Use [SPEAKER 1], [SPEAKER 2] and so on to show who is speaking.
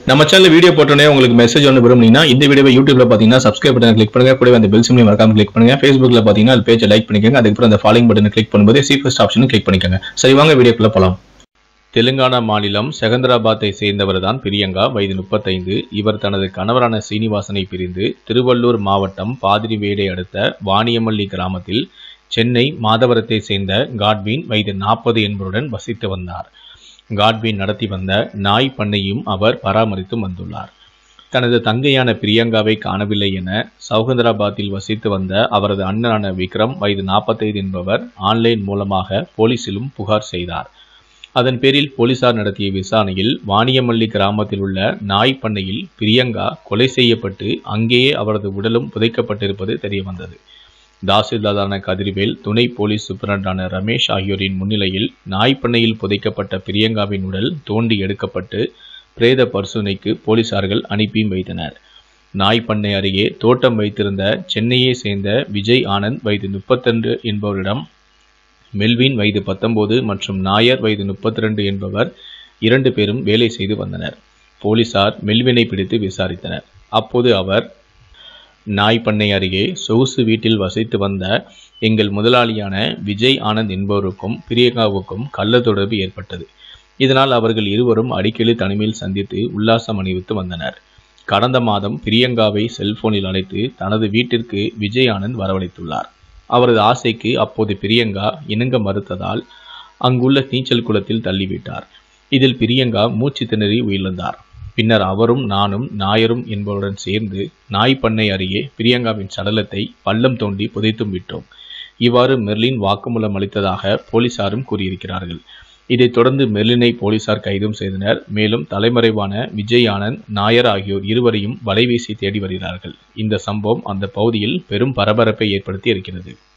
[SPEAKER 1] நம்ம channel video போட்டோன்னே உங்களுக்கு மெசேஜ் ஒன்று விரும்புனீங்கன்னா இந்த வீடியோவை யூடியூப்ல பார்த்தீங்கன்னா சப்ஸ்கிரைப் பட்டன் கிளிக் பண்ணுங்க கூடவே அந்த பெல் சிம்லையும் மறக்காம கிளிக் பண்ணுங்க ஃபேஸ்புக்ல பார்த்தீங்கன்னா அது பேஜை லைக் பண்ணிக்கோங்க அதுக்கப்புறம் அந்த ஃபாலோயிங் பட்டனை கிளிக் பண்ணும்போது சி ஃபர்ஸ்ட் ஆப்ஷனும் கிளிக் பண்ணிக்கோங்க சரி வாங்க வீடியோக்குள்ள போலாம் தெலுங்கானா மாநிலம் செகந்திராபாத்தை சேர்ந்தவர் தான் பிரியங்கா வயது முப்பத்தைந்து இவர் தனது கணவரான சீனிவாசனை பிரிந்து திருவள்ளூர் மாவட்டம் பாதிரிவேடை அடுத்த வாணியமல்லி கிராமத்தில் சென்னை மாதவரத்தை சேர்ந்த காட்வின் வயது நாற்பது என்பவருடன் வசித்து வந்தார் காட்வின் நடத்தி வந்த நாய் பண்ணையும் அவர் பராமரித்து வந்துள்ளார் தனது தங்கையான பிரியங்காவை காணவில்லை என சௌகந்தராபாத்தில் வசித்து வந்த அவரது அண்ணனான விக்ரம் வயது நாற்பத்தைந்து என்பவர் ஆன்லைன் மூலமாக போலீசிலும் புகார் செய்தார் அதன் பேரில் போலீசார் நடத்திய விசாரணையில் வாணியமல்லி கிராமத்தில் உள்ள நாய் பண்ணையில் பிரியங்கா கொலை செய்யப்பட்டு அங்கேயே அவரது உடலும் புதைக்கப்பட்டிருப்பது தெரியவந்தது தாசில்தாரான கதிர்வேல் துணை போலீஸ் சூப்பரண்டான ரமேஷ் ஆகியோரின் முன்னிலையில் நாய் பண்ணையில் புதைக்கப்பட்ட பிரியங்காவின் உடல் தோண்டி எடுக்கப்பட்டு பிரேத பரிசோதனைக்கு போலீசார்கள் அனுப்பி வைத்தனர் நாய் பண்ணை அருகே தோட்டம் வைத்திருந்த சென்னையை சேர்ந்த விஜய் ஆனந்த் வயது முப்பத்திரண்டு என்பவரிடம் மெல்வின் வயது பத்தொன்பது மற்றும் நாயர் வயது முப்பத்தி ரெண்டு என்பவர் இரண்டு பேரும் வேலை செய்து வந்தனர் போலீசார் மெல்வினை பிடித்து விசாரித்தனர் அப்போது அவர் நாய் பண்ணை அருகே சொகுசு வீட்டில் வசித்து வந்த எங்கள் முதலாளியான விஜய் ஆனந்த் என்பவருக்கும் பிரியங்காவுக்கும் கள்ள தொடர்பு ஏற்பட்டது இதனால் அவர்கள் இருவரும் அடிக்கடி தனிமையில் சந்தித்து உல்லாசம் அணிவித்து வந்தனர் கடந்த மாதம் பிரியங்காவை செல்போனில் அழைத்து தனது வீட்டிற்கு விஜய் ஆனந்த் வரவழைத்துள்ளார் அவரது ஆசைக்கு அப்போது பிரியங்கா இணங்க மறுத்ததால் அங்குள்ள நீச்சல் குளத்தில் தள்ளிவிட்டார் இதில் பிரியங்கா மூச்சு திணறி உயிர்ந்தார் பின்னர் அவரும் நானும் நாயரும் என்பவருடன் சேர்ந்து நாய் பண்ணை அருகே பிரியங்காவின் சடலத்தை பள்ளம் தோண்டி புதைத்தும் விட்டோம் இவ்வாறு மெர்லின் வாக்குமூலம் அளித்ததாக போலீசாரும் கூறியிருக்கிறார்கள் இதைத் தொடர்ந்து மெர்லினை போலீசார் கைதும் செய்தனர் மேலும் தலைமறைவான விஜய் ஆனந்த் நாயர் ஆகியோர் இருவரையும் வலைவீசி தேடி வருகிறார்கள் இந்த சம்பவம் அந்த பகுதியில் பெரும் பரபரப்பை ஏற்படுத்தி இருக்கிறது